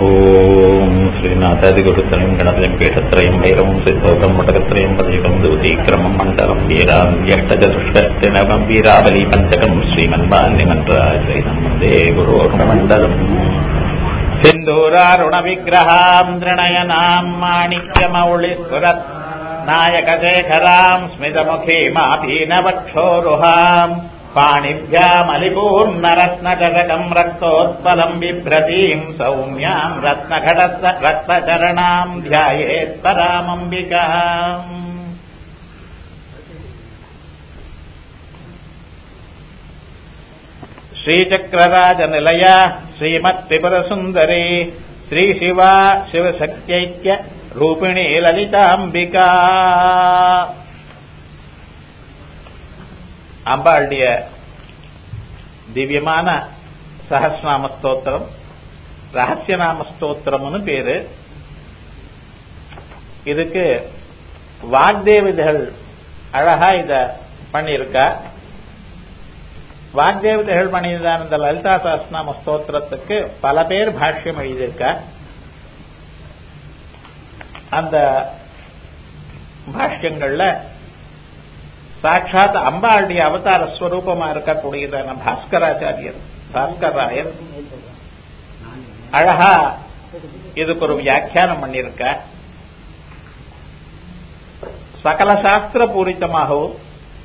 ஓம் ஸ்ரீநாதாதிகுருத்தரம் கணபதியம் பீഠத்திரயம் பைரவம் சித்தோகம் மடகத்திரயம் பதிகம் தூதீக்கிரமம் மண்டலம் வீராம் எட்டஜதுஷ்டனவம் வீராவலி பஞ்சகம் ஸ்ரீமன்மான்யமன்றாஜைனம் வந்தே குரோர்மண்டலம் சிந்தூராருண விக்கிரகாம் திருணயனாம் மாணிக்யமௌளிஸ்வரத் நாயகசேகராம் ஸ்மிதமுகீமாபீனவक्षोरुहाम् पाणिभ्यामलिपूर्णरत्नचषकम् रक्तोत्पलम् बिभ्रतीम् सौम्याम् रत्नघटस्थ रक्तचरणाम् ध्यायेत्परामम्बिकाम् श्रीचक्रराजनिलय श्रीमत्त्रिपुरसुन्दरी श्रीशिवा शिवशक्त्यैक्य रूपिणी லலிதாம்பிகா அம்பாளுடைய திவ்யமான சஹஸ்நாம ஸ்தோத்திரம் ரகசியநாம ஸ்தோத்திரம்னு பேரு இதுக்கு வாக்தேவதைகள் அழகா இத பண்ணியிருக்கா வாக்தேவதைகள் பண்ணியிருந்தான இந்த லலிதா சஹஸ்நாம ஸ்தோத்திரத்துக்கு பல பேர் பாஷ்யம் எழுதியிருக்கா அந்த பாஷ்யங்கள்ல சாட்சாத் அம்பாளுடைய அவதார ஸ்வரூபமா இருக்கக்கூடியதான பாஸ்கராச்சாரியர் பாஸ்கராயர் அழகா இதுக்கு ஒரு வியாக்கியானம் பண்ணியிருக்க சகல சாஸ்திர பூரித்தமாகவும்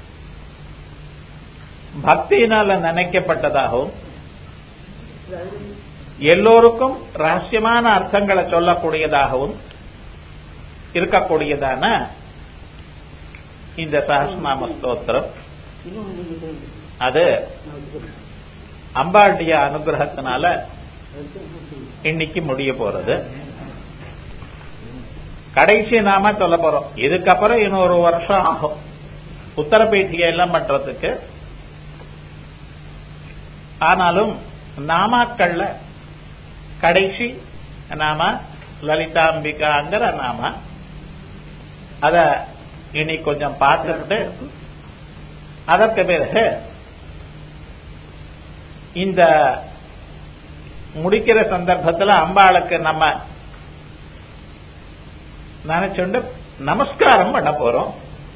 பக்தியினால நினைக்கப்பட்டதாகவும் எல்லோருக்கும் ரகசியமான அர்த்தங்களை சொல்லக்கூடியதாகவும் இருக்கக்கூடியதான இந்த சஹஸ்நாம ஸ்தோத்திரம் அது அம்பாளுடைய அனுகிரகத்தினால இன்னைக்கு முடிய போறது கடைசி நாம சொல்ல போறோம் இதுக்கப்புறம் இன்னொரு வருஷம் ஆகும் உத்தரபீட்டிகை எல்லாம் பண்றதுக்கு ஆனாலும் நாமாக்கள்ல கடைசி நாம லலிதாம்பிகாங்கிற நாம அத இனி கொஞ்சம் பார்த்துட்டு அதற்கு பிறகு இந்த முடிக்கிற சந்தர்ப்பத்தில் அம்பாளுக்கு நம்ம நினைச்சுண்டு நமஸ்காரம் பண்ண போறோம்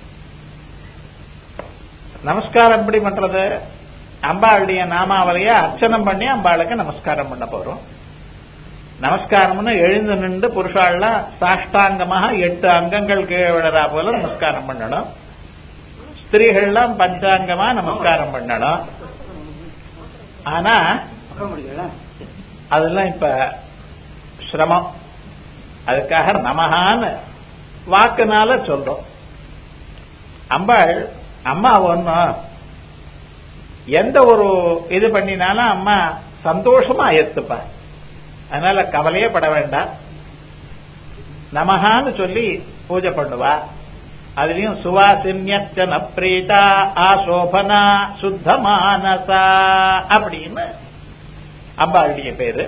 நமஸ்காரம் எப்படி பண்றது அம்பாளுடைய நாமாவளிய அர்ச்சனம் பண்ணி அம்பாளுக்கு நமஸ்காரம் பண்ண போறோம் நமஸ்காரம்னு எழுந்து நின்று புருஷாலாம் சாஷ்டாங்கமாக எட்டு அங்கங்கள் கீழே விழறா போல நமஸ்காரம் பண்ணணும் ஸ்திரீகள்லாம் பஞ்சாங்கமா நமஸ்காரம் பண்ணணும் ஆனா அதெல்லாம் இப்ப சிரமம் அதுக்காக நமகான்னு வாக்குனால சொல்றோம் அம்பாள் அம்மா ஒன்னும் எந்த ஒரு இது பண்ணினாலும் அம்மா சந்தோஷமா ஏத்துப்பா அதனால கவலையே பட வேண்டாம் நமகான்னு சொல்லி பூஜை பண்ணுவா அதுலயும் சுவாசின்யச்சன பிரீதா ஆசோபனா சுத்தமானசா அப்படின்னு அம்பாளுடைய பேரு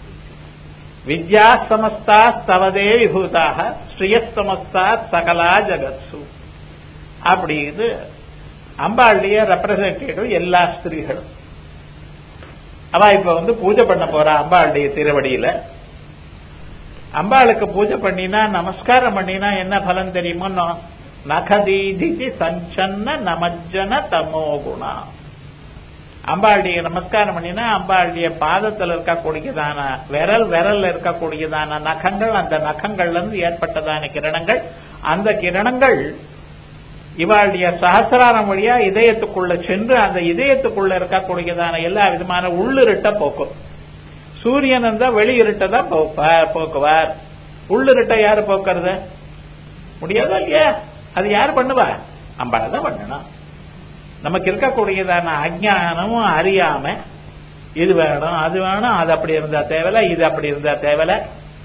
வித்யா சமஸ்தா தவதே விபூதாக ஸ்ரீயசமஸ்தா சகலா ஜகத்சு அப்படின்னு அம்பாளுடைய ரெப்ரசன்டேட்டிவ் எல்லா ஸ்திரீகளும் அவ இப்ப வந்து பூஜை பண்ண போறா அம்பாளுடைய திருவடியில அம்பாளுக்கு பூஜை பண்ணினா நமஸ்காரம் பண்ணினா என்ன பலன் தெரியுமோ நகதீதி சஞ்சன்ன நமஜன தமோகுணா அம்பாளுடைய நமஸ்காரம் பண்ணினா அம்பாளுடைய பாதத்தில் இருக்கக்கூடியதான விரல் விரல்ல இருக்கக்கூடியதான நகங்கள் அந்த நகங்கள்ல இருந்து ஏற்பட்டதான கிரணங்கள் அந்த கிரணங்கள் இவாளுடைய சகசிராரம் வழியா இதயத்துக்குள்ள சென்று அந்த இதயத்துக்குள்ள இருக்கக்கூடியதான எல்லா விதமான உள்ளிருட்ட போக்கும் சூரியன் இருந்தா வெளியிருட்ட தான் போக்குவார் உள்ளிருட்ட யாரு போக்குறது முடியாதா இல்லையா அது யாரு பண்ணுவா அம்பாளை தான் பண்ணணும் நமக்கு இருக்கக்கூடியதான அஜானமும் அறியாம இது வேணும் அது வேணும் அது அப்படி இருந்தா தேவையில்ல இது அப்படி இருந்தா தேவையில்ல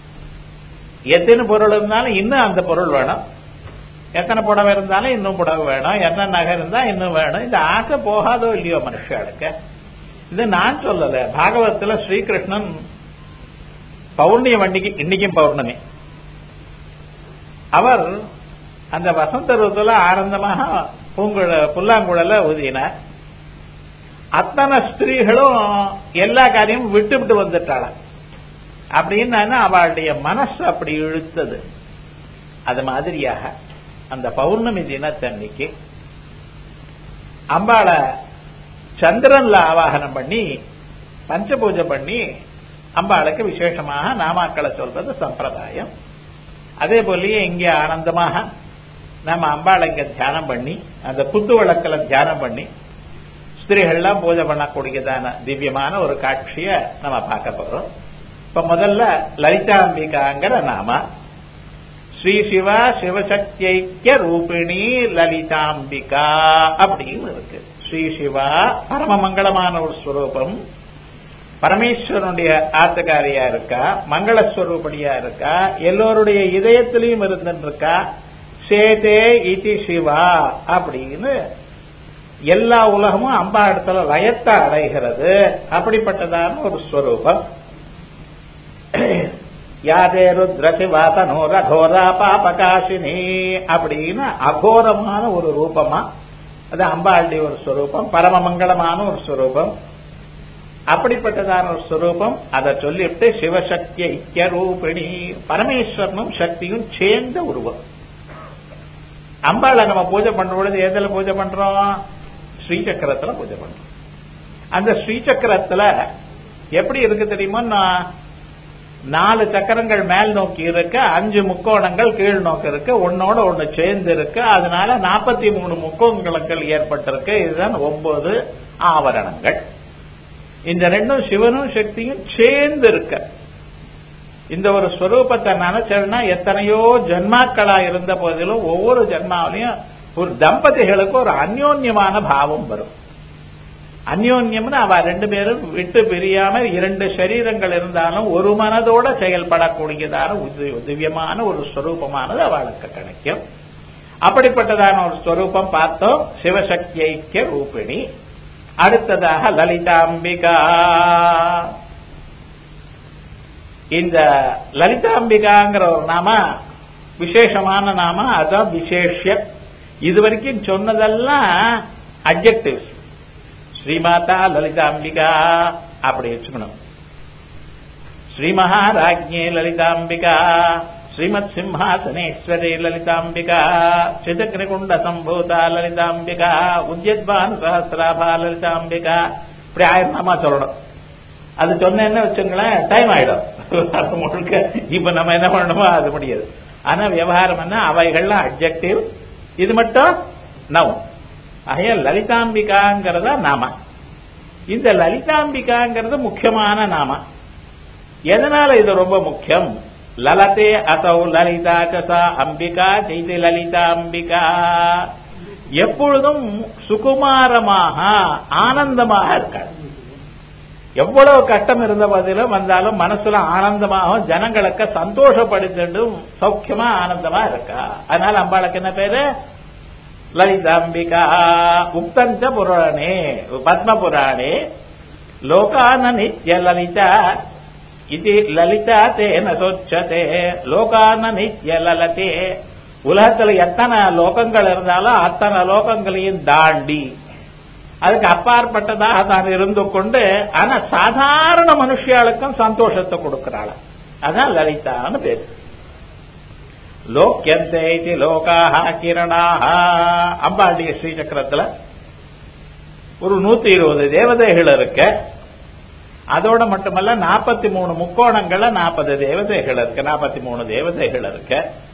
எத்தனை பொருள் இருந்தாலும் இன்னும் அந்த பொருள் வேணும் எத்தனை புடவை இருந்தாலும் இன்னும் புடவை வேணும் என்ன நகை இருந்தா இன்னும் வேணும் இந்த ஆசை போகாதோ இல்லையோ மனுஷாளுக்கு இது நான் சொல்லல பாகவத்துல ஸ்ரீகிருஷ்ணன் பௌர்ணமி அன்னைக்கு இன்னைக்கும் பௌர்ணமி அவர் அந்த வசந்த ருத்துல ஆனந்தமாக பூங்குழ புல்லாங்குழல ஊதினார் அத்தனை ஸ்திரீகளும் எல்லா காரியமும் விட்டு விட்டு வந்துட்டாளாம் அப்படின்னு அவளுடைய மனசு அப்படி இழுத்தது அது மாதிரியாக அந்த பௌர்ணமி தினத்தன்னைக்கு அம்பாளை சந்திரன்ல ஆவாகனம் பண்ணி பஞ்ச பூஜை பண்ணி அம்பாளுக்கு விசேஷமாக நாமாக்களை சொல்றது சம்பிரதாயம் அதே போலயே இங்க ஆனந்தமாக நம்ம அம்பாளை இங்க தியானம் பண்ணி அந்த குத்து விளக்கில் தியானம் பண்ணி ஸ்திரீகள்லாம் பூஜை பண்ணக்கூடியதான திவ்யமான ஒரு காட்சியை நம்ம பார்க்க போறோம் இப்ப முதல்ல லலிதாம்பிகாங்கிற நாம ஸ்ரீ சிவா சிவசக்தியைக்கிய ரூபிணி லலிதாம்பிகா அப்படின்னு இருக்கு ஸ்ரீ சிவா பரமமங்களமான ஒரு ஸ்வரூபம் பரமேஸ்வரனுடைய ஆத்தகாரியா இருக்கா மங்களஸ்வரூபடியா இருக்கா எல்லோருடைய இதயத்திலையும் இருந்துட்டு இருக்கா சேதே இதி சிவா அப்படின்னு எல்லா உலகமும் அம்பா இடத்துல லயத்தை அடைகிறது அப்படிப்பட்டதான ஒரு ஸ்வரூபம் யாதே ருத்ரசி வாசனோ ரகோரா பாபகாசினி அப்படின்னு அகோரமான ஒரு ரூபமா அது அம்பாளுடைய ஒரு ஸ்வரூபம் பரமமங்களமான ஒரு ஸ்வரூபம் அப்படிப்பட்டதான ஒரு ஸ்வரூபம் அதை சொல்லிவிட்டு சிவசக்தி ஐக்கிய ரூபிணி பரமேஸ்வரனும் சக்தியும் சேர்ந்த உருவம் அம்பாளை நம்ம பூஜை பண்ற பொழுது எதுல பூஜை பண்றோம் ஸ்ரீசக்கரத்துல பூஜை பண்றோம் அந்த ஸ்ரீசக்கரத்துல எப்படி இருக்கு தெரியுமா நாலு சக்கரங்கள் மேல் நோக்கி இருக்கு அஞ்சு முக்கோணங்கள் கீழ் நோக்கி இருக்கு ஒன்னோட ஒண்ணு சேர்ந்து இருக்கு அதனால நாற்பத்தி மூணு முக்கோணங்கள் ஏற்பட்டிருக்கு இதுதான் ஒன்பது ஆவரணங்கள் இந்த ரெண்டும் சிவனும் சக்தியும் சேர்ந்து இருக்க இந்த ஒரு ஸ்வரூபத்தை நினைச்சதுன்னா எத்தனையோ ஜென்மாக்களா இருந்த போதிலும் ஒவ்வொரு ஜென்மாவிலையும் ஒரு தம்பதிகளுக்கு ஒரு அந்யோன்யமான பாவம் வரும் அந்யோன்யம்னு அவ ரெண்டு பேரும் விட்டு பிரியாம இரண்டு சரீரங்கள் இருந்தாலும் ஒரு மனதோட செயல்படக்கூடியதான திவ்யமான ஒரு ஸ்வரூபமானது அவளுக்கு கிடைக்கும் அப்படிப்பட்டதான ஒரு ஸ்வரூபம் பார்த்தோம் சிவசக்தி ஐக்கிய ரூபிணி அடுத்ததாக லலிதாம்பிகா இந்த லலிதாம்பிகாங்கிற ஒரு நாம விசேஷமான நாம அதான் விசேஷ இது வரைக்கும் சொன்னதெல்லாம் அப்ஜெக்டிவ்ஸ் ஸ்ரீமாதா லலிதாம்பிகா அப்படி வச்சுக்கணும் ஸ்ரீ மகாராஜ்யே லலிதாம்பிகா ஸ்ரீமத் சிம்ஹாசனேஸ்வரி லலிதாம்பிகா சிதக்னிகுண்ட சம்பூதா லலிதாம்பிகா உத்யத்வான் சஹசிராபா லலிதாம்பிகா இப்படி ஆயிரம் நாமா சொல்லணும் அது சொன்னேன்னு வச்சுங்களேன் டைம் ஆயிடும் அது முழுக்க இப்ப நம்ம என்ன பண்ணணுமோ அது முடியாது ஆனா விவகாரம் என்ன அவைகள்லாம் அப்ஜெக்டிவ் இது மட்டும் நவ் ஆகைய லலிதாம்பிகாங்கிறதா நாம இந்த லலிதாம்பிகாங்கிறது முக்கியமான நாம எதனால இது ரொம்ப முக்கியம் லலதே அசௌ லலிதா கசா அம்பிகா செய்தி லலிதா அம்பிகா எப்பொழுதும் சுகுமாரமாக ஆனந்தமாக இருக்காள் எவ்வளவு கஷ்டம் இருந்த போதிலும் வந்தாலும் மனசுல ஆனந்தமாக ஜனங்களுக்கு சந்தோஷப்படுத்திட்டும் சௌக்கியமா ஆனந்தமா இருக்கா அதனால அம்பாளுக்கு என்ன பேரு லலிதாம்பிகா உக்தஞ்ச புராணே பத்ம புராணே லோகான நித்ய லலிதா இது லலிதா தேன சொச்சதே லோகான நித்ய லலதே உலகத்துல எத்தனை லோகங்கள் இருந்தாலும் அத்தனை லோகங்களையும் தாண்டி அதுக்கு அப்பாற்பட்டதாக தான் இருந்து கொண்டு ஆனா சாதாரண மனுஷியாளுக்கும் சந்தோஷத்தை கொடுக்கிறாள் அதான் லலிதான்னு பேரு லோக்கியந்தே இது லோகாக கிரணாக அம்பாண்டிய ஸ்ரீசக்கரத்துல ஒரு நூத்தி இருபது தேவதைகள் இருக்க அதோட மட்டுமல்ல நாற்பத்தி மூணு முக்கோணங்கள்ல நாற்பது தேவதைகள் இருக்கு நாற்பத்தி மூணு தேவதைகள் இருக்க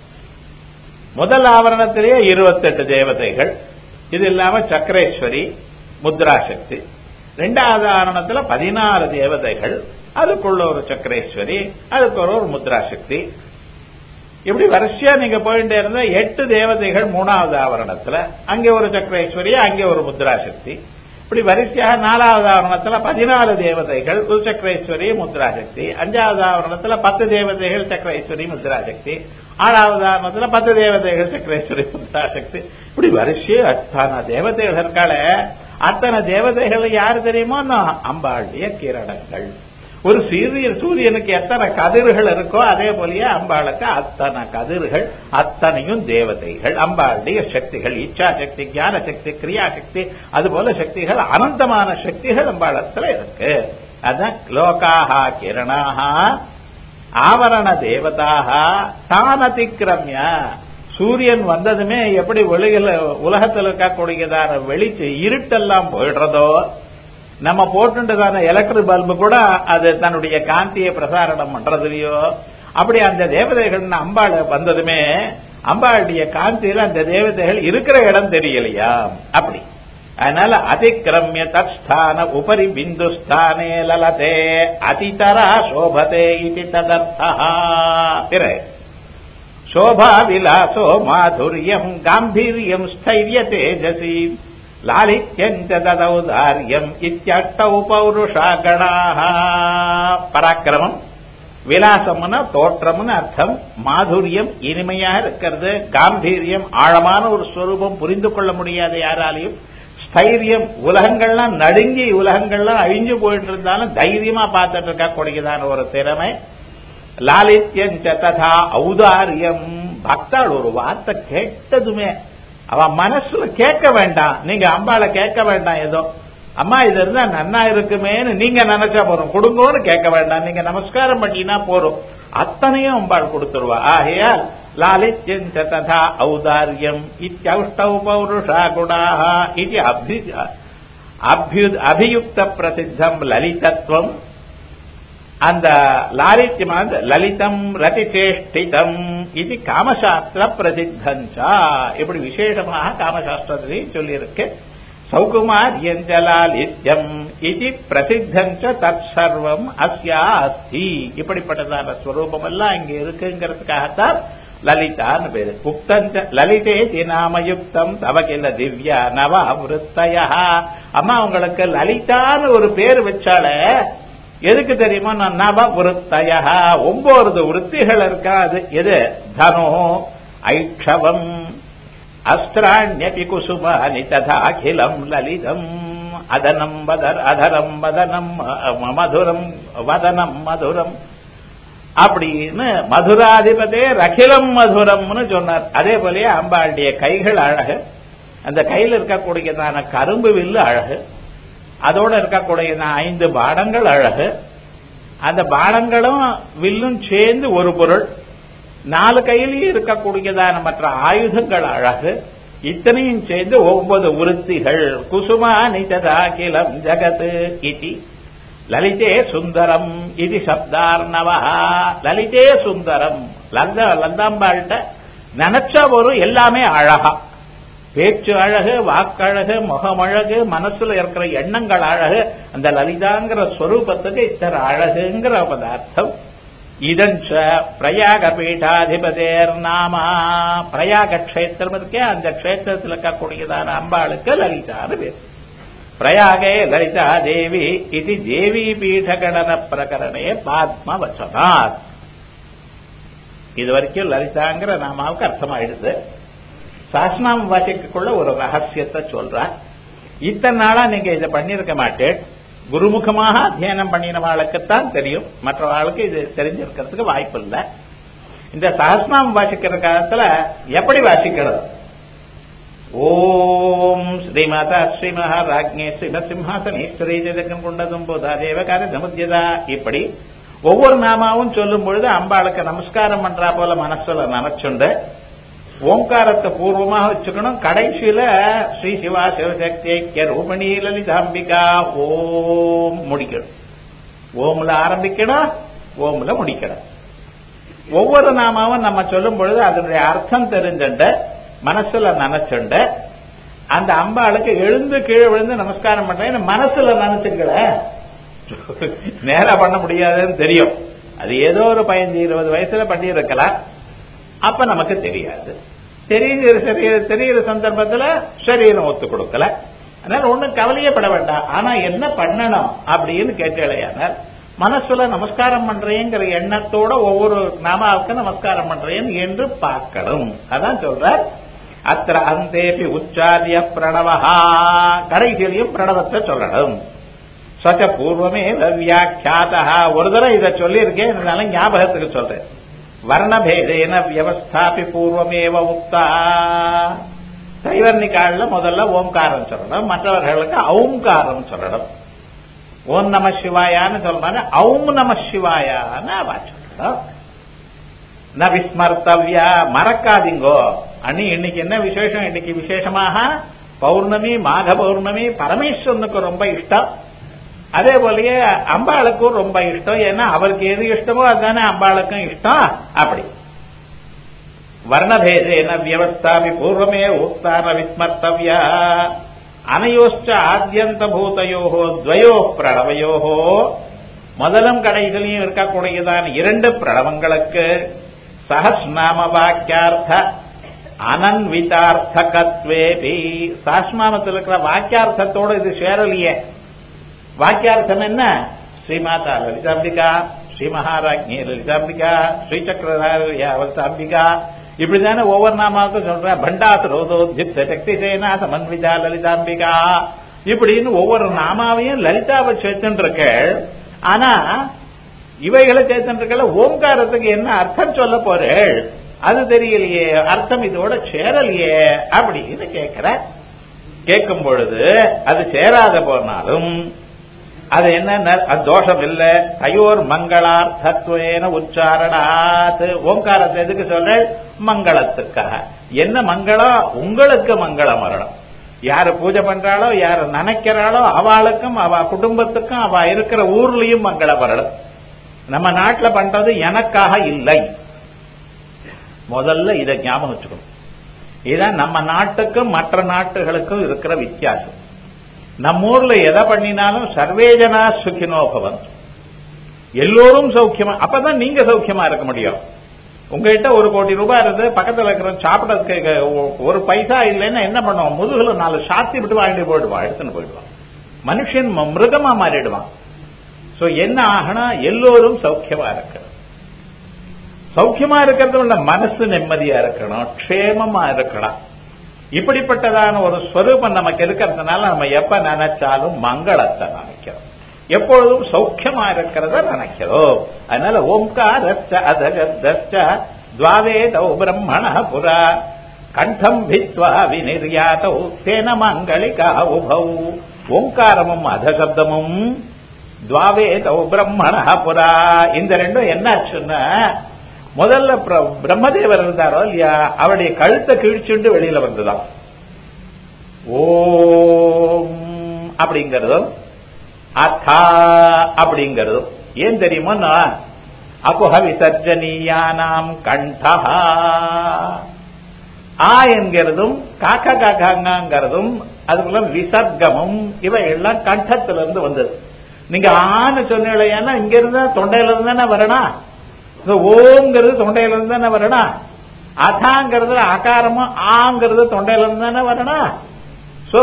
முதல் ஆவரணத்திலேயே இருபத்தெட்டு தேவதைகள் இது இல்லாம சக்கரேஸ்வரி முத்ராசக்தி ரெண்டாவது ஆவரணத்துல பதினாறு தேவதைகள் அதுக்குள்ள ஒரு சக்கரேஸ்வரி அதுக்கு ஒரு முத்ராசக்தி இப்படி வரிசையா நீங்க போயிட்டே இருந்தா எட்டு தேவதைகள் மூணாவது ஆவரணத்துல அங்கே ஒரு சக்கரேஸ்வரி அங்கே ஒரு முத்ராசக்தி இப்படி வரிசையாக நாலாவது ஆவரணத்துல பதினாலு தேவதைகள் ஒரு சக்கரேஸ்வரி முத்ராசக்தி அஞ்சாவது ஆவரணத்துல பத்து தேவதைகள் சக்கரேஸ்வரி முத்ராசக்தி ஆறாவது ஆவரணத்துல பத்து தேவதைகள் சக்கரேஸ்வரி முத்ராசக்தி இப்படி வரிசையே அத்தனை தேவதைகள் இருக்காளே அத்தனை தேவதைகள் யாரு தெரியுமோ அம்பாளுடைய கிரணங்கள் ஒரு சூரிய சூரியனுக்கு எத்தனை கதிர்கள் இருக்கோ அதே போலயே அம்பாளுக்கு அத்தனை கதிர்கள் அத்தனையும் தேவதைகள் அம்பாளுடைய சக்திகள் இச்சா சக்தி ஞான சக்தி கிரியா சக்தி அது போல சக்திகள் அனந்தமான சக்திகள் அம்பாளத்துல இருக்கு அதான் லோகாஹா கிரணாகா ஆவரண தேவதாக தான் அதிக்கிரமிய சூரியன் வந்ததுமே எப்படி வெளியில உலகத்தில் இருக்கக்கூடியதான வெளிச்சு இருட்டெல்லாம் போயிடுறதோ நம்ம போட்டுன்றதான எலக்ட்ரிக் பல்பு கூட அது தன்னுடைய காந்தியை பிரசாரணம் பண்றதுலயோ அப்படி அந்த தேவதைகள் அம்பாள் வந்ததுமே அம்பாளுடைய காந்தியில அந்த தேவதைகள் இருக்கிற இடம் தெரியலையா அப்படி அதனால அதிக்கிரமிய தற்ஸ்தான உபரி பிந்துஸ்தானே லலதே அதிதரா சோபதே இது ததர்த்தா பிறகு शोभा विलासो माधुर्यम् गाम्भीर्यम् स्थैर्य तेजसी लालित्यम् च तदौदार्यम् इत्यष्टौ पौरुषा गणाः பராக்கிரமம் விலாசம்னு தோற்றம்னு அர்த்தம் மாதுரியம் இனிமையா இருக்கிறது காம்பீரியம் ஆழமான ஒரு ஸ்வரூபம் புரிந்து கொள்ள முடியாத யாராலையும் ஸ்தைரியம் உலகங்கள்லாம் நடுங்கி உலகங்கள்லாம் அழிஞ்சு போயிட்டு இருந்தாலும் தைரியமா பார்த்துட்டு இருக்கக்கூடியதான ஒரு திறமை லாலித்யம் ததா ஔதாரியம் பக்தாள் ஒரு வார்த்தை கேட்டதுமே அவ மனசுல கேட்க வேண்டாம் நீங்க அம்பாளை கேட்க வேண்டாம் ஏதோ அம்மா இது இருந்தா நன்னா இருக்குமேன்னு நீங்க நினைச்சா போறோம் கொடுங்கோன்னு கேட்க வேண்டாம் நீங்க நமஸ்காரம் பண்ணினா போறோம் அத்தனையும் அம்பாள் கொடுத்துருவா ஆகையால் லாலித்யம் ததா ஔதாரியம் இத்தியௌஷ்டௌ பௌருஷா குணாக இது அபி அபியுக்த பிரசித்தம் லலிதத்துவம் அந்த லாலித்யமானது லலிதம் ரதிச்சேஷ்டிதம் இது காமசாஸ்திர பிரசித்தஞ்சா இப்படி விசேஷமாக காமசாஸ்திரத்திலையும் சொல்லியிருக்கு சௌகுமாரியஞ்சலாலித்யம் இது பிரசித்தஞ்ச தத் சர்வம் அஸ்யா அஸ்தி இப்படிப்பட்டதான ஸ்வரூபம் எல்லாம் இங்க இருக்குங்கிறதுக்காகத்தான் லலிதான்னு பேரு உக்தஞ்ச லலிதே நாமயுக்தம் தவகில திவ்யா நவ விருத்தய அம்மா உங்களுக்கு லலிதான்னு ஒரு பேர் வச்சால எதுக்கு தெரியுமா நான் நவ விருத்தய ஒன்பது விருத்திகள் இருக்கா அது எது தனோ ஐக்ஷவம் அஸ்திராண்யபி குசுமானி ததாகிலம் லலிதம் அதனம் வதர் அதரம் வதனம் மதுரம் வதனம் மதுரம் அப்படின்னு மதுராதிபதே ரகிலம் மதுரம்னு சொன்னார் அதே போலயே அம்பாளுடைய கைகள் அழகு அந்த கையில் இருக்கக்கூடியதான கரும்பு வில்லு அழகு அதோட இருக்கக்கூடிய ஐந்து பாடங்கள் அழகு அந்த பாடங்களும் வில்லும் சேர்ந்து ஒரு பொருள் நாலு கையிலேயே இருக்கக்கூடியதான மற்ற ஆயுதங்கள் அழகு இத்தனையும் சேர்ந்து ஒன்பது உருத்திகள் குசுமா நிததாகிலம் ஜகத் இதி லலிதே சுந்தரம் இது சப்தார்ணவா லலிதே சுந்தரம் லந்த லந்தாம்பாள்கிட்ட நினைச்சா ஒரு எல்லாமே அழகா பேச்சு அழகு வாக்கழகு முகமழகு மனசுல இருக்கிற எண்ணங்கள் அழகு அந்த லலிதாங்கிற ஸ்வரூபத்துக்கு இத்தனை அழகுங்கிற பதார்த்தம் இதன் பிரயாக பீட்டாதிபதேர் நாமா பிரயாக கஷேத்திரம் இருக்கே அந்த கஷேத்திரத்தில் இருக்கக்கூடியதான அம்பாளுக்கு லலிதான்னு பேர் பிரயாகே லலிதா தேவி இது தேவி பீடகணன பிரகரணே பாத்ம வச்சனாத் இது வரைக்கும் லலிதாங்கிற நாமாவுக்கு அர்த்தமாயிடுது சாஸ்நாம் வாசிக்குள்ள ஒரு ரகசியத்தை சொல்றார் இத்தனை நாளா நீங்க இதை பண்ணிருக்க மாட்டேன் குருமுகமாக அத்தியனம் பண்ணினவாளுக்குத்தான் தெரியும் மற்றவாளுக்கு இது தெரிஞ்சிருக்கிறதுக்கு வாய்ப்பு இல்லை இந்த சஹஸ்நாம் வாசிக்கிற காலத்துல எப்படி வாசிக்கிறது ஓம் ஸ்ரீமாதா ஸ்ரீ மகாராஜ்ஞே ஸ்ரீமசிம்ஹாசனீஸ்வரி ஜெகன் குண்டதும் போதா தேவகார சமுத்தியதா இப்படி ஒவ்வொரு நாமாவும் சொல்லும் பொழுது அம்பாளுக்கு நமஸ்காரம் பண்றா போல மனசுல நினைச்சுண்டு ஓங்காரத்தை பூர்வமாக வச்சுக்கணும் கடைசியில ஸ்ரீ சிவா சிவசக்தி ஐக்கிய ரூபணி லலிதாம்பிகா ஓம் முடிக்கணும் ஓம்ல ஆரம்பிக்கணும் ஓம்ல முடிக்கணும் ஒவ்வொரு நாமாவும் நம்ம சொல்லும் பொழுது அதனுடைய அர்த்தம் தெரிஞ்சுண்டு மனசுல நினைச்சுண்டு அந்த அம்பாளுக்கு எழுந்து கீழே விழுந்து நமஸ்காரம் பண்றேன் மனசுல நினைச்சுக்கல நேரா பண்ண முடியாதுன்னு தெரியும் அது ஏதோ ஒரு பதினஞ்சு இருபது வயசுல பண்ணி இருக்கலாம் அப்ப நமக்கு தெரியாது தெரியுற சரீர தெரிகிற சந்தர்ப்பத்துல சரீரம் ஒத்து கொடுக்கல அதனால ஒண்ணும் கவலையப்பட வேண்டாம் ஆனா என்ன பண்ணணும் அப்படின்னு கேட்டலையானால் மனசுல நமஸ்காரம் பண்றேங்கிற எண்ணத்தோட ஒவ்வொரு நாமாவுக்கு நமஸ்காரம் பண்றேன் என்று பார்க்கணும் அதான் சொல்ற அத்திர அந்தேபி உச்சாரிய பிரணவஹா கடைசியிலையும் பிரணவத்தை சொல்லணும் சச்ச பூர்வமே வியாக்கியாதா ஒரு தடவை இதை சொல்லியிருக்கேன் இருந்தாலும் ஞாபகத்துக்கு சொல்றேன் வர்ணபேதேன வியவஸ்தாபி பூர்வமேவ உக்தா தைவர்ணிகால முதல்ல ஓம்காரம் சொல்லணும் மற்றவர்களுக்கு ஔங்காரம் சொல்லணும் ஓம் நம சிவாயான்னு சொல்றாங்க ஔம் நம சிவாயான்னு அவா சொல்ற ந விஸ்மர்த்தவ்யா மறக்காதீங்கோ அண்ணி இன்னைக்கு என்ன விசேஷம் இன்னைக்கு விசேஷமாக பௌர்ணமி மாக பௌர்ணமி பரமேஸ்வரனுக்கு ரொம்ப இஷ்டம் அதே போலயே அம்பாளுக்கும் ரொம்ப இஷ்டம் ஏன்னா அவருக்கு எது இஷ்டமோ அதுதானே அம்பாளுக்கும் இஷ்டம் அப்படி வர்ணபேதேன வியவஸ்தாபி பூர்வமே உக்தான விஸ்மர்த்தவ்யா அனையோச்ச ஆத்தியந்த பூதையோகோ துவயோ பிரணவயோகோ முதலும் கடைகளையும் இருக்கக்கூடியதான இரண்டு பிரணவங்களுக்கு சஹஸ்நாம வாக்கியார்த்த அனன்விதார்த்தகத்வேபி சாஸ்நாமத்தில் இருக்கிற வாக்கியார்த்தத்தோட இது சேரலையே வாக்கியார்த்தம் என்ன ஸ்ரீமாதா லலிதாம்பிகா ஸ்ரீ மகாராஜ்ஞி லலிதாம்பிகா ஸ்ரீசக்கரதாரியா லலிதாம்பிகா இப்படிதானே ஒவ்வொரு நாமாவுக்கும் சொல்றேன் பண்டாத் ரோதோத்யுக்த சக்தி சேனா சமன்விதா லலிதாம்பிகா இப்படின்னு ஒவ்வொரு நாமாவையும் லலிதாவை சேர்த்துருக்க ஆனா இவைகளை சேர்த்துருக்கல ஓங்காரத்துக்கு என்ன அர்த்தம் சொல்ல போறேள் அது தெரியலையே அர்த்தம் இதோட சேரலையே அப்படின்னு கேட்கிற கேட்கும் பொழுது அது சேராத போனாலும் அது என்ன அது தோஷம் இல்ல தயோர் மங்களார்த்தத்வேன உச்சாரணாத் ஓங்காரத்தை எதுக்கு சொல்ற மங்களத்துக்காக என்ன மங்களம் உங்களுக்கு மங்களம் வரணும் யாரு பூஜை பண்றாளோ யாரு நினைக்கிறாளோ அவளுக்கும் அவ குடும்பத்துக்கும் அவ இருக்கிற ஊர்லயும் மங்களம் வரணும் நம்ம நாட்டுல பண்றது எனக்காக இல்லை முதல்ல இதை ஞாபகம் வச்சுக்கணும் இதுதான் நம்ம நாட்டுக்கும் மற்ற நாட்டுகளுக்கும் இருக்கிற வித்தியாசம் நம்ம ஊர்ல எதை பண்ணினாலும் சர்வேஜனா சுகினோபவன் எல்லோரும் சௌக்கியமா அப்பதான் நீங்க சௌக்கியமா இருக்க முடியும் உங்ககிட்ட ஒரு கோடி ரூபாய் இருந்து பக்கத்துல இருக்கிற சாப்பிடறதுக்கு ஒரு பைசா இல்லைன்னா என்ன பண்ணுவோம் முதுகுல நாலு சாத்தி விட்டு வாங்கிட்டு போயிடுவான் எடுத்துன்னு போயிடுவான் மனுஷன் மிருகமா மாறிடுவான் சோ என்ன ஆகனா எல்லோரும் சௌக்கியமா இருக்கணும் சௌக்கியமா இருக்கிறது உள்ள மனசு நிம்மதியா இருக்கணும் க்ஷேமமா இருக்கணும் இப்படிப்பட்டதான ஒரு ஸ்வரூபம் நமக்கு இருக்கிறதுனால நம்ம எப்ப நினைச்சாலும் மங்களத்தை நினைக்கிறோம் எப்பொழுதும் சௌக்கியமா இருக்கிறத நினைக்கிறோம் அதனால ஓம்காரச்ச அதகத்தச்ச துவாவேதௌ பிரம்மண புரா கண்டம் பித்வா விநிர்யாதௌ தேன மங்களிகா உபௌ ஓங்காரமும் அதசப்தமும் துவாவேதௌ பிரம்மண புரா இந்த ரெண்டும் என்னாச்சுன்னா முதல்ல பிரம்மதேவர் இருந்தாரோ இல்லையா அவருடைய கழுத்தை கிழிச்சுண்டு வெளியில வந்துதான் ஓம் அப்படிங்கறதும் அத்தா அப்படிங்கறதும் ஏன் தெரியுமோ அப்புஹ விசர்ஜனீயானாம் கண்டா ஆ என்கிறதும் காக்கா காக்காங்கிறதும் அதுக்குள்ள விசர்க்கமும் இவை எல்லாம் கண்டத்திலிருந்து வந்தது நீங்க ஆன்னு சொன்னீங்கன்னா இங்க இருந்தா தொண்டையில இருந்து தானே வரணும் ஓங்கிறது தொண்டையில இருந்து தானே வரணும் அதாங்கிறது அகாரமும் ஆங்கிறது தொண்டையில இருந்து தானே வரணும் சோ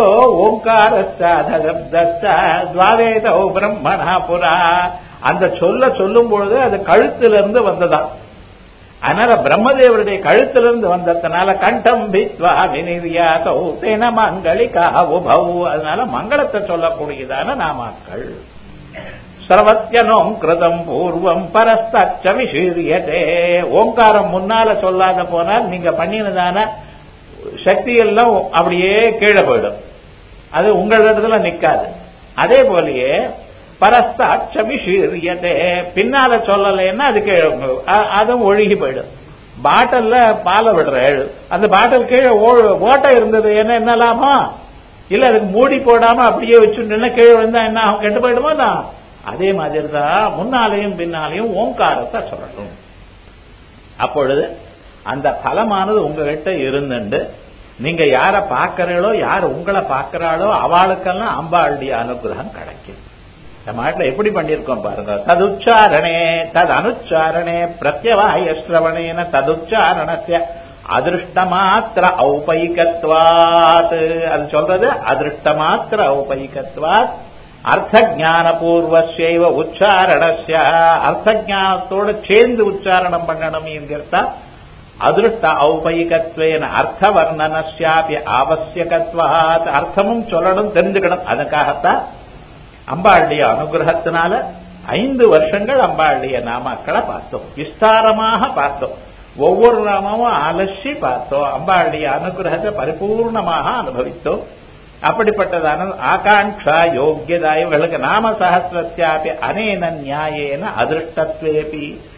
ஓங்காரஸ்தாவேத ஓ பிரம்மணா புரா அந்த சொல்ல சொல்லும் பொழுது அது கழுத்திலிருந்து வந்ததா அதனால பிரம்மதேவருடைய கழுத்திலிருந்து வந்ததுனால கண்டம் பித்வா வினிரியாதோ தேன மங்களிகா உபௌ அதனால மங்களத்தை சொல்லக்கூடியதான நாமாக்கள் சர்வத்தியனோம் கிருதம் பூர்வம் பரஸ்தச்ச விசீரியதே ஓங்காரம் முன்னால சொல்லாத போனால் நீங்க பண்ணினதான சக்தி எல்லாம் அப்படியே கீழே போயிடும் அது உங்களிடத்துல நிக்காது அதே போலயே பரஸ்தாட்ச விசீரியதே பின்னால சொல்லலைன்னா அது கீழே அதுவும் ஒழுகி போயிடும் பாட்டில்ல பாலை விடுற அந்த பாட்டில் கீழே ஓட்டை இருந்தது என்ன என்ன லாபம் இல்ல அதுக்கு மூடி போடாம அப்படியே வச்சுட்டு கீழே விழுந்தா என்ன ஆகும் கெட்டு போயிடுமோ தான் அதே மாதிரி தான் முன்னாலையும் பின்னாலையும் ஓங்காரத்தை சொல்லணும் அப்பொழுது அந்த பலமானது உங்ககிட்ட இருந்துண்டு நீங்க யார பாக்கிறீங்களோ யார் உங்களை பாக்கிறாளோ அவளுக்கெல்லாம் அம்பாளுடைய அனுகிரகம் கிடைக்கும் நம்ம நாட்டில் எப்படி பண்ணிருக்கோம் பாருங்க ததுச்சாரணே தது அனுச்சாரணே பிரத்யவாய ஸ்ரவணேன ததுச்சாரணத்திய அதிருஷ்டமாத்திர ஔபைகத்வாத் அது சொல்றது அதிருஷ்டமாத்திர ஔபைகத்வாத் அர்த்த ஜான பூர்வசைவ உச்சாரணஸ்ய அர்த்த ஜானத்தோட சேர்ந்து உச்சாரணம் பண்ணணும் என்கிறதா அதிருஷ்ட ஔபைகத்வேன அர்த்த வர்ணனஸ்யாபி ஆவசியகத்வாத் அர்த்தமும் சொல்லணும் தெரிஞ்சுக்கணும் அதுக்காகத்தான் அம்பாளுடைய அனுகிரகத்தினால ஐந்து வருஷங்கள் அம்பாளுடைய நாமாக்களை பார்த்தோம் விஸ்தாரமாக பார்த்தோம் ஒவ்வொரு நாமமும் அலசி பார்த்தோம் அம்பாளுடைய அனுகிரகத்தை பரிபூர்ணமாக அனுபவித்தோம் அப்படிப்பட்டதான ஆகாங்ஷா யோக்கியதா இவர்களுக்கு நாம சகசிரத்தியாபி அனேன நியாயேன அதிருஷ்டத்வேபி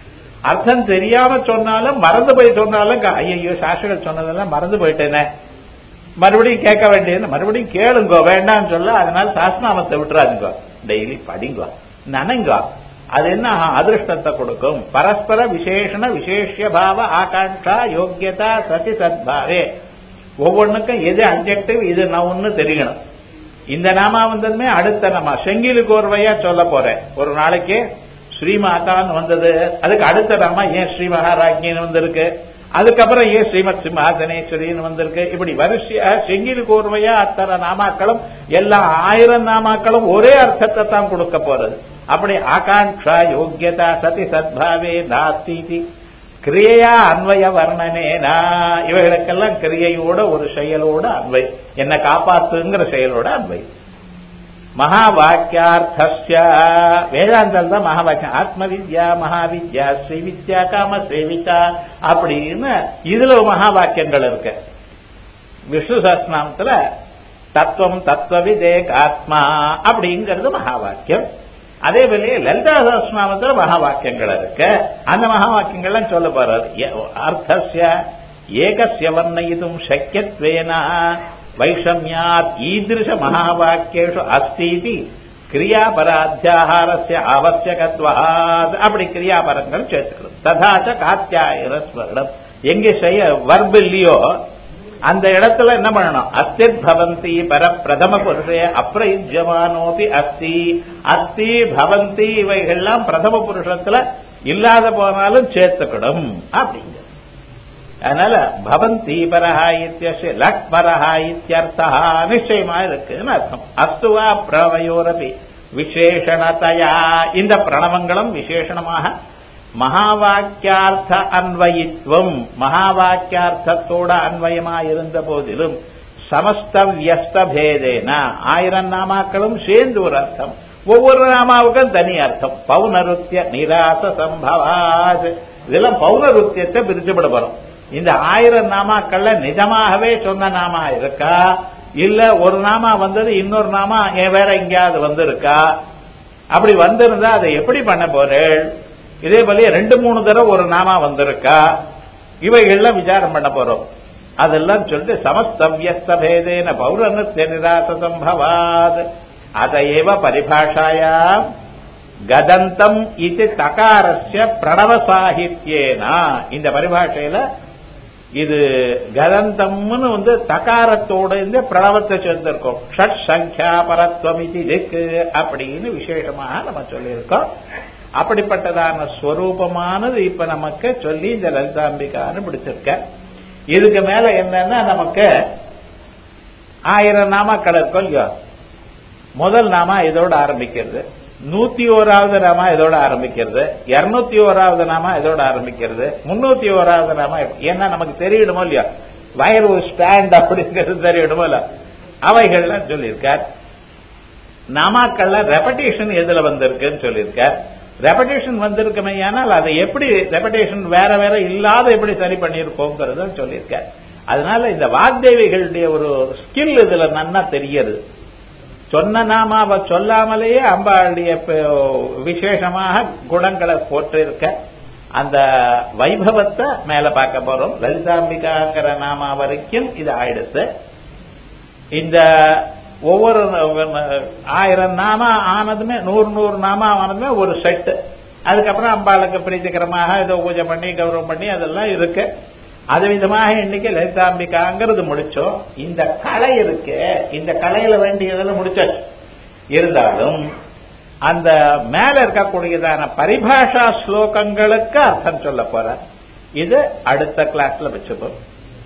அர்த்தம் தெரியாம சொன்னாலும் மறந்து போய் சொன்னாலும் க- ஐயையோ சாஸ்திரங்கள் சொன்னதெல்லாம் மறந்து போயிட்டேனே மறுபடியும் கேட்க வேண்டியது மறுபடியும் கேளுங்கோ வேண்டாம்னு சொல்ல அதனால சாஸ்திரநாமத்தை விட்டுறாதுங்கோ டெய்லி படிங்கோ நனங்கோ அது என்ன அதிருஷ்டத்தை கொடுக்கும் பரஸ்பர விசேஷண விசேஷ பாவ ஆகாங்ஷா யோக்கியதா சதி சத்பாவே ஒவ்வொன்றுக்கும் எது அப்ஜெக்டிவ் இது நவுன்னு தெரியணும் இந்த நாமா வந்ததுமே அடுத்த நாமா செங்கிலு கோர்வையா சொல்ல போறேன் ஒரு நாளைக்கு ஸ்ரீமாதான்னு வந்தது அதுக்கு அடுத்த நாமா ஏன் ஸ்ரீ மகாராஜ்யின்னு வந்திருக்கு அதுக்கப்புறம் ஏன் ஸ்ரீமத் சிம்ஹாசனேஸ்வரின்னு வந்திருக்கு இப்படி வரிசையா செங்கிலு கோர்வையா அத்தனை நாமாக்களும் எல்லா ஆயிரம் நாமாக்களும் ஒரே அர்த்தத்தை தான் கொடுக்க போறது அப்படி ஆகாங்ஷா யோக்கியதா சதி சத்பாவே நாஸ்தி கிரியையா அன்வய வர்ணனேனா இவைகளுக்கெல்லாம் கிரியையோட ஒரு செயலோட அன்வை என்ன காப்பாத்துங்கிற செயலோட அன்வை மகா வாக்கியார்த்தஸ்ய வேதாந்தம் தான் மகா வாக்கியம் ஆத்ம வித்யா மகாவித்யா ஸ்ரீ வித்யா காம சேவிதா அப்படின்னு இதுல மகா வாக்கியங்கள் இருக்கு விஷ்ணு சஹஸ்ரநாமத்துல தத்துவம் தத்துவவிதேக் ஆத்மா அப்படிங்கிறது மகா வாக்கியம் அதே போல லலிதா சஹஸ்ரநாமத்துல மகா வாக்கியங்கள் இருக்கு அந்த மகா வாக்கியங்கள்லாம் சொல்ல போறாரு எ- அர்த்தஸ்ய ஏகஸ்ய வர்ணயிதும் சக்கியத்வேன வைஷமியாத் ஈதிருஷ மகாவாக்கியேஷு அஸ்தீதி கிரியாபராத்தியாகாரஸ்ய ஆவசியகத்வாத் அப்படி கிரியாபரங்கள் சேர்த்துக்கணும் ததாச்ச காத்தியாயிர ஸ்வர்ணம் எங்கே செய்ய வர்பு இல்லையோ அந்த இடத்துல என்ன பண்ணணும் அஸ்தித் பவந்தி பர பிரதம புருஷே அப்பிரயுஜமானோபி அஸ்தி அஸ்தி பவந்தி இவைகள்லாம் பிரதம புருஷத்துல இல்லாத போனாலும் சேர்த்துக்கணும் அப்படிங்க அதனால பவந்தி பரஹா இத்தியஸ்ய லட் பரஹா இத்தியர்த்தா நிச்சயமா இருக்குன்னு அர்த்தம் அஸ்துவா பிரவயோரபி விசேஷணத்தையா இந்த பிரணவங்களும் விசேஷணமாக மகாவாக்கியார்த்த அன்வயித்வம் மகாவாக்கியார்த்தத்தோட அன்வயமா இருந்த போதிலும் சமஸ்த வியஸ்த பேதேன ஆயிரம் நாமாக்களும் சேர்ந்து ஒரு அர்த்தம் ஒவ்வொரு நாமாவுக்கும் தனி அர்த்தம் பௌனருத்திய நிராச சம்பவாத் இதெல்லாம் பௌனருத்தியத்தை பிரிச்சுவிட வரும் இந்த ஆயிரம் நாமாக்கள்ல நிஜமாகவே சொன்ன நாமா இருக்கா இல்ல ஒரு நாமா வந்தது இன்னொரு நாமா ஏன் வேற எங்கேயாவது வந்திருக்கா அப்படி வந்திருந்தா அதை எப்படி பண்ண போறேள் இதே போல ரெண்டு மூணு தடவை ஒரு நாமா வந்திருக்கா இவைகள்லாம் விசாரம் பண்ண போறோம் அதெல்லாம் சொல்லிட்டு சமஸ்தவியஸ்த பேதேன பௌரநத்திய நிராச சம்பவாத் அதையேவ பரிபாஷாயா கதந்தம் இது தகாரஸ்ய பிரணவ சாகித்யேனா இந்த பரிபாஷையில இது கதந்தம்னு வந்து தகாரத்தோட இந்த பிரணவத்தை சேர்ந்திருக்கோம் ஷட் சங்கியா பரத்வம் இது திக்கு அப்படின்னு விசேஷமாக நம்ம சொல்லியிருக்கோம் அப்படிப்பட்டதான ஸ்வரூபமானது இப்ப நமக்கு சொல்லி இந்த லலிதாம்பிகான்னு பிடிச்சிருக்க இதுக்கு மேல என்னன்னா நமக்கு ஆயிரம் நாமாக்கள் இருக்கும் இல்லையோ முதல் நாமா இதோட ஆரம்பிக்கிறது நூத்தி ஓராவது நாமா இதோட ஆரம்பிக்கிறது இருநூத்தி ஓராவது நாமா இதோட ஆரம்பிக்கிறது முன்னூத்தி ஓராவது நாமா ஏன்னா நமக்கு தெரியணுமோ இல்லையா வயர் ஸ்டாண்ட் அப்படிங்கிறது தெரியணுமோ இல்ல அவைகள்லாம் சொல்லியிருக்கார் நாமாக்கள்ல ரெபடேஷன் எதுல வந்திருக்குன்னு சொல்லியிருக்கார் ரெபடேஷன் வந்திருக்குமே ஆனால் அதை எப்படி ரெபடேஷன் வேற வேற இல்லாத எப்படி சரி பண்ணியிருக்கோங்கிறத சொல்லியிருக்கார் அதனால இந்த வாக்தேவிகளுடைய ஒரு ஸ்கில் இதுல நன்னா தெரியுது சொன்ன நாமாவை சொல்லாமலேயே அம்பாளுடைய ப- விசேஷமாக குணங்களை போற்றிருக்க அந்த வைபவத்தை மேல பார்க்க போறோம் லலிதாம்பிகாங்கிற நாமா வரைக்கும் இது ஆயிடுத்து இந்த ஒவ்வொரு ஆயிரம் நாமா ஆனதுமே நூறு நூறு நாமா ஆனதுமே ஒரு செட்டு அதுக்கப்புறம் அம்பாளுக்கு பிரீத்திகரமாக ஏதோ பூஜை பண்ணி கௌரவம் பண்ணி அதெல்லாம் இருக்கு அது விதமாக இன்னைக்கு லலிதாம்பிகாங்கிறது முடிச்சோம் இந்த கலை இருக்கு இந்த கலையில வேண்டியதெல்லாம் முடிச்சாச்சு இருந்தாலும் அந்த மேல இருக்கக்கூடியதான பரிபாஷா ஸ்லோகங்களுக்கு அர்த்தம் சொல்ல போற இது அடுத்த கிளாஸ்ல வச்சுப்போம்